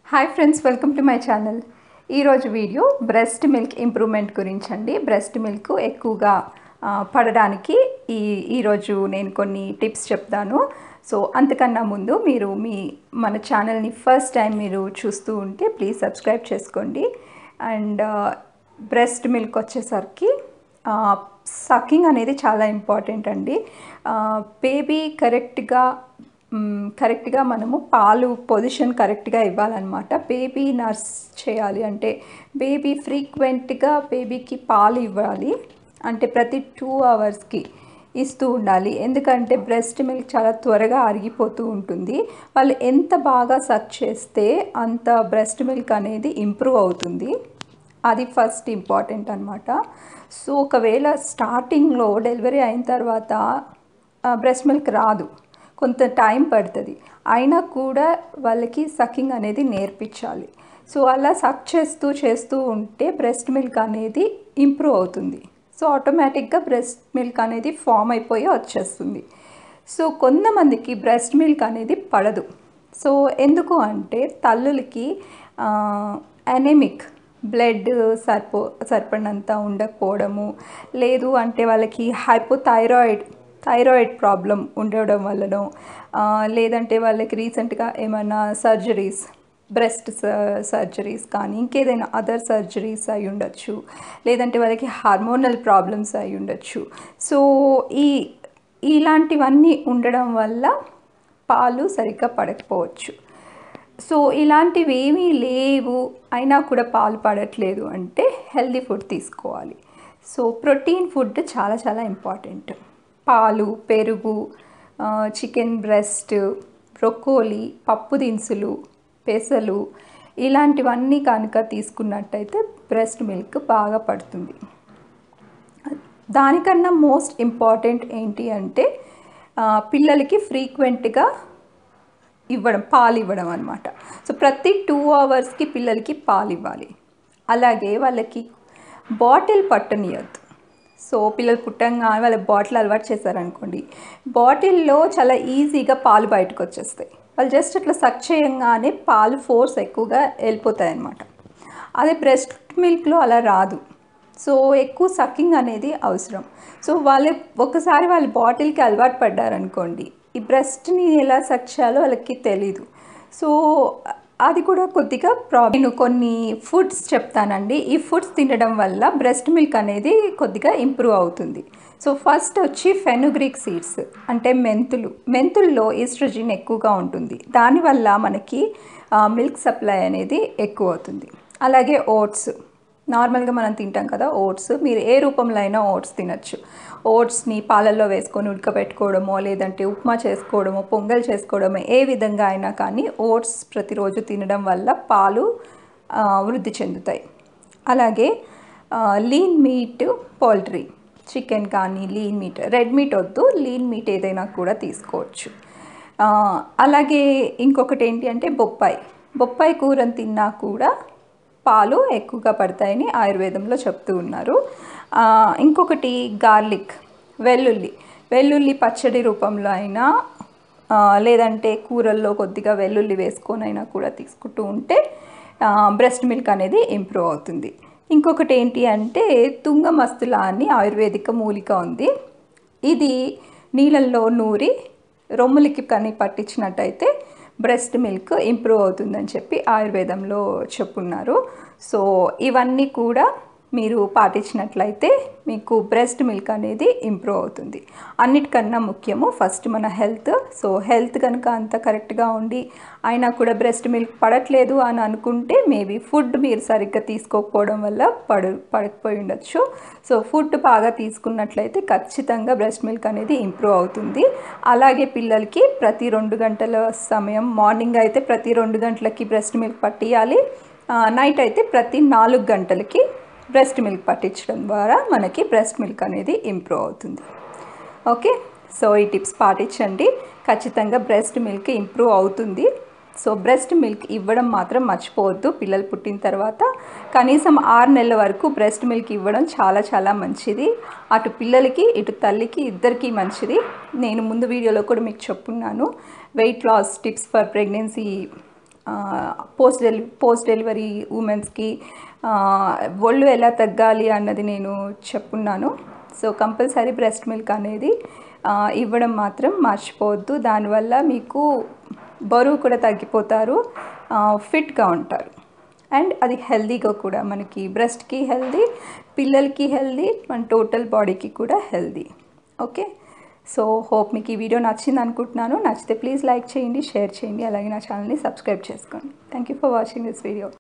hi friends welcome to my channel ఈరోజు video breast milk improvement గురించి అండి breast milk ఎక్కువగా ఆ, పడడానికి ఈ ఈరోజు నేను కొన్ని టిప్స్ చెప్తాను సో అంతకన్నా ముందు మీరు మీ మన ఛానల్ని ఫస్ట్ టైం మీరు చూస్తూ ఉంటే ప్లీజ్ సబ్స్క్రైబ్ చేసుకోండి అండ్ బ్రెస్ట్ మిల్క్ వచ్చేసరికి సకింగ్ అనేది చాలా ఇంపార్టెంట్ అండి బేబీ కరెక్ట్గా మ్, కరెక్ట్గా మనము పాలు పొజిషన్ కరెక్ట్గా ఇవ్వాలన్నమాట బేబీ నర్స్ చేయాలి అంటే బేబీ ఫ్రీక్వెంట్గా బేబీకి పాలు ఇవ్వాలి అంటే ప్రతి టూ అవర్స్కి ఇస్తూ ఉండాలి ఎందుకంటే బ్రెస్ట్ మిల్క్ చాలా త్వరగా అరిగిపోతూ ఉంటుంది వాళ్ళు ఎంత బాగా సక్ చేస్తే అంత బ్రెస్ట్ మిల్క్ అనేది ఇంప్రూవ్ అవుతుంది అది ఫస్ట్ ఇంపార్టెంట్ అనమాట సో ఒకవేళ స్టార్టింగ్లో డెలివరీ అయిన తర్వాత బ్రెస్ట్ మిల్క్ రాదు కొంత టైం పడుతుంది అయినా కూడా వాళ్ళకి సకింగ్ అనేది నేర్పించాలి సో అలా సక్ చేస్తూ చేస్తూ ఉంటే బ్రెస్ట్ మిల్క్ అనేది ఇంప్రూవ్ అవుతుంది సో ఆటోమేటిక్గా బ్రెస్ట్ మిల్క్ అనేది ఫామ్ అయిపోయి వచ్చేస్తుంది సో కొంతమందికి బ్రెస్ట్ మిల్క్ అనేది పడదు సో ఎందుకు అంటే తల్లులకి అనెమిక్ బ్లడ్ సరిపో సరిపడినంత ఉండకపోవడము లేదు అంటే వాళ్ళకి హైపోథైరాయిడ్ థైరాయిడ్ ప్రాబ్లం ఉండడం వల్లనో ఆ, లేదంటే వాళ్ళకి రీసెంట్గా ఏమైనా సర్జరీస్ బ్రెస్ట్ సర్జరీస్ కానీ ఇంకేదైనా అదర్ సర్జరీస్ అయి ఉండొచ్చు లేదంటే వాళ్ళకి హార్మోనల్ ప్రాబ్లమ్స్ అయి ఉండొచ్చు సో ఈ ఇలాంటివన్నీ ఉండడం వల్ల పాలు సరిగ్గా పడకపోవచ్చు సో ఇలాంటివి ఏమీ లేవు అయినా కూడా పాలు పడట్లేదు అంటే హెల్దీ ఫుడ్ తీసుకోవాలి సో ప్రోటీన్ ఫుడ్ చాలా చాలా ఇంపార్టెంట్ పాలు పెరుగు చికెన్ బ్రెస్ట్ బ్రొకోలీ పప్పు దినుసులు పెసలు ఇలాంటివన్నీ కనుక తీసుకున్నట్టయితే బ్రెస్ట్ మిల్క్ బాగా పడుతుంది దానికన్నా మోస్ట్ ఇంపార్టెంట్ ఏంటి అంటే ఆ, పిల్లలకి ఫ్రీక్వెంట్గా ఇవ్వడం పాలు ఇవ్వడం అనమాట సో ప్రతి టూ అవర్స్కి పిల్లలకి పాలు ఇవ్వాలి అలాగే వాళ్ళకి బాటిల్ పట్టనియద్దు సో పిల్లలు పుట్టంగా వాళ్ళ బాటిల్ అలవాటు చేశారనుకోండి బాటిల్లో చాలా ఈజీగా పాలు బయటకు వచ్చేస్తాయి వాళ్ళు జస్ట్ అట్లా సక్ చేయంగానే పాలు ఫోర్స్ ఎక్కువగా వెళ్ళిపోతాయి అన్నమాట అదే బ్రెస్ట్ మిల్క్లో అలా రాదు సో ఎక్కువ సక్కింగ్ అనేది అవసరం సో వాళ్ళు ఒకసారి వాళ్ళ బాటిల్కి అలవాటు పడ్డారనుకోండి ఈ బ్రెస్ట్ని ఎలా సక్ చేయాలో వాళ్ళకి తెలీదు సో అది కూడా కొద్దిగా ప్రాబ్లం నేను కొన్ని ఫుడ్స్ చెప్తానండి ఈ ఫుడ్స్ తినడం వల్ల బ్రెస్ట్ మిల్క్ అనేది కొద్దిగా ఇంప్రూవ్ అవుతుంది సో ఫస్ట్ వచ్చి ఫెనుగ్రిక్ సీడ్స్ అంటే మెంతులు మెంతుల్లో ఈస్ట్రోజిన్ ఎక్కువగా ఉంటుంది దానివల్ల మనకి మిల్క్ సప్లై అనేది ఎక్కువ అవుతుంది అలాగే ఓట్స్ నార్మల్గా మనం తింటాం కదా ఓట్స్ మీరు ఏ రూపంలో అయినా ఓట్స్ తినచ్చు ఓట్స్ని పాలల్లో వేసుకొని ఉడకబెట్టుకోవడమో లేదంటే ఉప్మా చేసుకోవడమో పొంగల్ చేసుకోవడమో ఏ విధంగా అయినా కానీ ఓట్స్ ప్రతిరోజు తినడం వల్ల పాలు ఆ, వృద్ధి చెందుతాయి అలాగే లీన్ మీట్ పౌల్ట్రీ చికెన్ కానీ లీన్ మీట్ రెడ్ మీట్ వద్దు లీన్ మీట్ ఏదైనా కూడా తీసుకోవచ్చు ఆ, అలాగే ఇంకొకటి ఏంటి అంటే బొప్పాయి బొప్పాయి కూరని తిన్నా కూడా పాలు ఎక్కువగా పడతాయని ఆయుర్వేదంలో చెప్తూ ఉన్నారు ఆ, ఇంకొకటి గార్లిక్ వెల్లుల్లి వెల్లుల్లి పచ్చడి రూపంలో అయినా ఆ, లేదంటే కూరల్లో కొద్దిగా వెల్లుల్లి వేసుకొని అయినా కూడా తీసుకుంటూ ఉంటే బ్రెస్ట్ మిల్క్ అనేది ఇంప్రూవ్ అవుతుంది ఇంకొకటి ఏంటి అంటే తుంగమస్తుల అని ఆయుర్వేదిక మూలిక ఉంది ఇది నీళ్ళల్లో నూరి రొమ్ములకి కానీ పట్టించినట్టయితే బ్రెస్ట్ మిల్క్ ఇంప్రూవ్ అవుతుందని చెప్పి ఆయుర్వేదంలో చెప్పున్నారు సో ఇవన్నీ కూడా మీరు పాటించినట్లయితే మీకు బ్రెస్ట్ మిల్క్ అనేది ఇంప్రూవ్ అవుతుంది అన్నిటికన్నా ముఖ్యము ఫస్ట్ మన హెల్త్ సో హెల్త్ కనుక అంత కరెక్ట్గా ఉండి అయినా కూడా బ్రెస్ట్ మిల్క్ పడట్లేదు అని అనుకుంటే మేబీ ఫుడ్ మీరు సరిగ్గా తీసుకోకపోవడం వల్ల పడు పడకపోయి ఉండొచ్చు సో ఫుడ్ బాగా తీసుకున్నట్లయితే ఖచ్చితంగా బ్రెస్ట్ మిల్క్ అనేది ఇంప్రూవ్ అవుతుంది అలాగే పిల్లలకి ప్రతి రెండు గంటల సమయం మార్నింగ్ అయితే ప్రతి రెండు గంటలకి బ్రెస్ట్ మిల్క్ పట్టియాలి నైట్ అయితే ప్రతి నాలుగు గంటలకి బ్రెస్ట్ మిల్క్ పట్టించడం ద్వారా మనకి బ్రెస్ట్ మిల్క్ అనేది ఇంప్రూవ్ అవుతుంది ఓకే సో ఈ టిప్స్ పాటించండి ఖచ్చితంగా బ్రెస్ట్ మిల్క్ ఇంప్రూవ్ అవుతుంది సో బ్రెస్ట్ మిల్క్ ఇవ్వడం మాత్రం మర్చిపోవద్దు పిల్లలు పుట్టిన తర్వాత కనీసం ఆరు నెలల వరకు బ్రెస్ట్ మిల్క్ ఇవ్వడం చాలా చాలా మంచిది అటు పిల్లలకి ఇటు తల్లికి ఇద్దరికీ మంచిది నేను ముందు వీడియోలో కూడా మీకు చెప్పున్నాను weight loss tips for pregnancy post deli post delivery ఉమెన్స్కి ఒళ్ళు ఎలా తగ్గాలి అన్నది నేను చెప్పున్నాను సో కంపల్సరీ బ్రెస్ట్ మిల్క్ అనేది ఆ, ఇవ్వడం మాత్రం మర్చిపోవద్దు దానివల్ల మీకు బరువు కూడా తగ్గిపోతారు ఫిట్గా ఉంటారు అండ్ అది హెల్దీగా కూడా మనకి బ్రెస్ట్కి హెల్దీ పిల్లలకి హెల్దీ మన టోటల్ బాడీకి కూడా హెల్దీ ఓకే సో హోప్ మీకు ఈ వీడియో నచ్చింది అనుకుంటున్నాను నచ్చితే ప్లీజ్ లైక్ చేయండి షేర్ చేయండి అలాగే నా ఛానల్ని సబ్స్క్రైబ్ చేసుకోండి thank you for watching this video